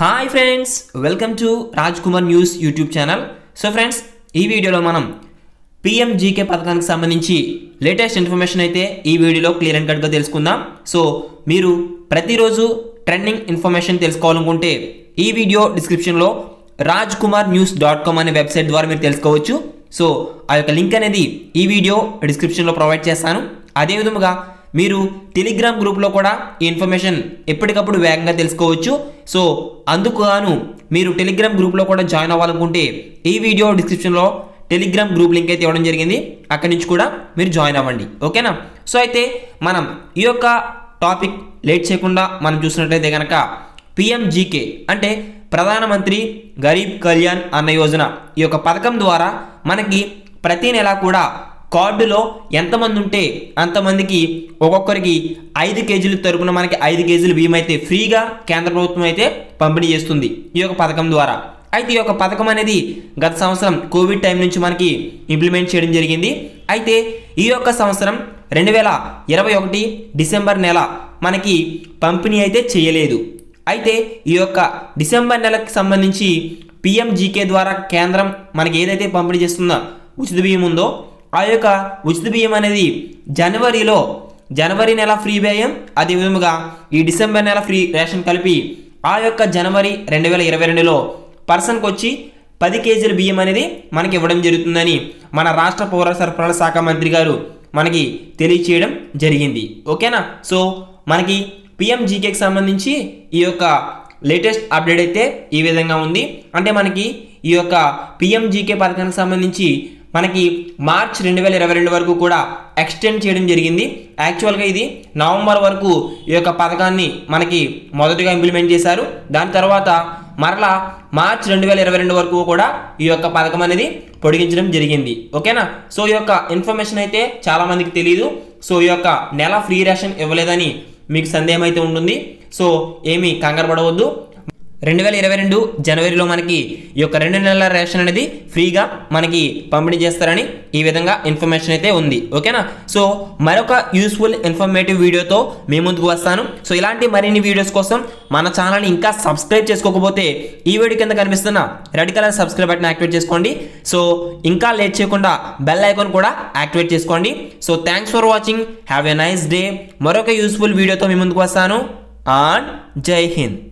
hi friends welcome to Raj Kumar news YouTube channel so friends ఈ వీడియోలో మనం పిఎంజీకే పథకానికి సంబంధించి లేటెస్ట్ ఇన్ఫర్మేషన్ అయితే ఈ వీడియోలో క్లియర్ అండ్ కట్గా తెలుసుకుందాం సో మీరు ప్రతిరోజు ట్రెండింగ్ ఇన్ఫర్మేషన్ తెలుసుకోవాలనుకుంటే ఈ వీడియో డిస్క్రిప్షన్లో Raj Kumar news dot com అనే వెబ్సైట్ ద్వారా మీరు తెలుసుకోవచ్చు సో ఆ యొక్క లింక్ అనేది ఈ వీడియో డిస్క్రిప్షన్లో ప్రొవైడ్ చేస్తాను అదేవిధముగా మీరు టెలిగ్రామ్ గ్రూప్లో కూడా ఈ ఇన్ఫర్మేషన్ ఎప్పటికప్పుడు వేగంగా తెలుసుకోవచ్చు సో అందుకు గాను మీరు టెలిగ్రామ్ గ్రూప్లో కూడా జాయిన్ అవ్వాలనుకుంటే ఈ వీడియో డిస్క్రిప్షన్లో టెలిగ్రామ్ గ్రూప్ లింక్ అయితే ఇవ్వడం జరిగింది అక్కడి నుంచి కూడా మీరు జాయిన్ అవ్వండి ఓకేనా సో అయితే మనం ఈ యొక్క టాపిక్ లేట్ చేయకుండా మనం చూసినట్లయితే కనుక పిఎంజీకే అంటే ప్రధానమంత్రి గరీబ్ కళ్యాణ్ అన్న యోజన ఈ యొక్క పథకం ద్వారా మనకి ప్రతి నెల కూడా కార్డులో ఎంతమంది ఉంటే అంతమందికి ఒక్కొక్కరికి ఐదు కేజీలు తరపున మనకి ఐదు కేజీలు బియ్యం అయితే ఫ్రీగా కేంద్ర ప్రభుత్వం అయితే పంపిణీ చేస్తుంది ఈ యొక్క పథకం ద్వారా అయితే ఈ యొక్క పథకం అనేది గత సంవత్సరం కోవిడ్ టైం నుంచి మనకి ఇంప్లిమెంట్ చేయడం జరిగింది అయితే ఈ యొక్క సంవత్సరం రెండు వేల ఇరవై ఒకటి డిసెంబర్ నెల మనకి పంపిణీ అయితే చేయలేదు అయితే ఈ యొక్క డిసెంబర్ నెలకు సంబంధించి పిఎంజీకే ద్వారా కేంద్రం మనకి ఏదైతే పంపిణీ చేస్తుందో ఉచిత బియ్యం ఉందో ఆ యొక్క ఉచిత బియ్యం అనేది జనవరిలో జనవరి నెల ఫ్రీ వ్యయం అదేవిధముగా ఈ డిసెంబర్ నెల ఫ్రీ రేషన్ కలిపి ఆ యొక్క జనవరి రెండు వేల ఇరవై రెండులో పర్సన్కి వచ్చి పది కేజీల బియ్యం అనేది మనకి ఇవ్వడం జరుగుతుందని మన రాష్ట్ర పౌర సరఫరాల శాఖ మంత్రి గారు మనకి తెలియచేయడం జరిగింది ఓకేనా సో మనకి పిఎంజీకేకి సంబంధించి ఈ యొక్క లేటెస్ట్ అప్డేట్ అయితే ఈ విధంగా ఉంది అంటే మనకి ఈ యొక్క పిఎంజీకే పథకానికి సంబంధించి మనకి మార్చ్ రెండు వేల ఇరవై రెండు వరకు కూడా ఎక్స్టెండ్ చేయడం జరిగింది యాక్చువల్గా ఇది నవంబర్ వరకు ఈ యొక్క పథకాన్ని మనకి మొదటగా ఇంప్లిమెంట్ చేశారు దాని తర్వాత మరలా మార్చ్ రెండు వేల ఇరవై రెండు వరకు కూడా ఈ యొక్క పథకం అనేది పొడిగించడం జరిగింది ఓకేనా సో ఈ యొక్క ఇన్ఫర్మేషన్ అయితే చాలా మందికి తెలియదు సో ఈ యొక్క నెల ఫ్రీ రేషన్ ఇవ్వలేదని మీకు సందేహం అయితే ఉంటుంది సో ఏమీ కంగారు పడవద్దు రెండు వేల ఇరవై రెండు జనవరిలో మనకి ఈ యొక్క రెండు నెలల రేషన్ అనేది ఫ్రీగా మనకి పంపిణీ చేస్తారని ఈ విధంగా ఇన్ఫర్మేషన్ అయితే ఉంది ఓకేనా సో మరొక యూస్ఫుల్ ఇన్ఫర్మేటివ్ వీడియోతో మీ ముందుకు వస్తాను సో ఇలాంటి మరిన్ని వీడియోస్ కోసం మన ఛానల్ని ఇంకా సబ్స్క్రైబ్ చేసుకోకపోతే ఈ వీడియో కింద కనిపిస్తున్న red colour subscribe button activate చేసుకోండి సో ఇంకా లేట్ చేయకుండా బెల్ ఐకాన్ కూడా యాక్టివేట్ చేసుకోండి so thanks for watching have a nice day మరొక యూస్ఫుల్ వీడియోతో మీ ముందుకు వస్తాను అండ్ జై హింద్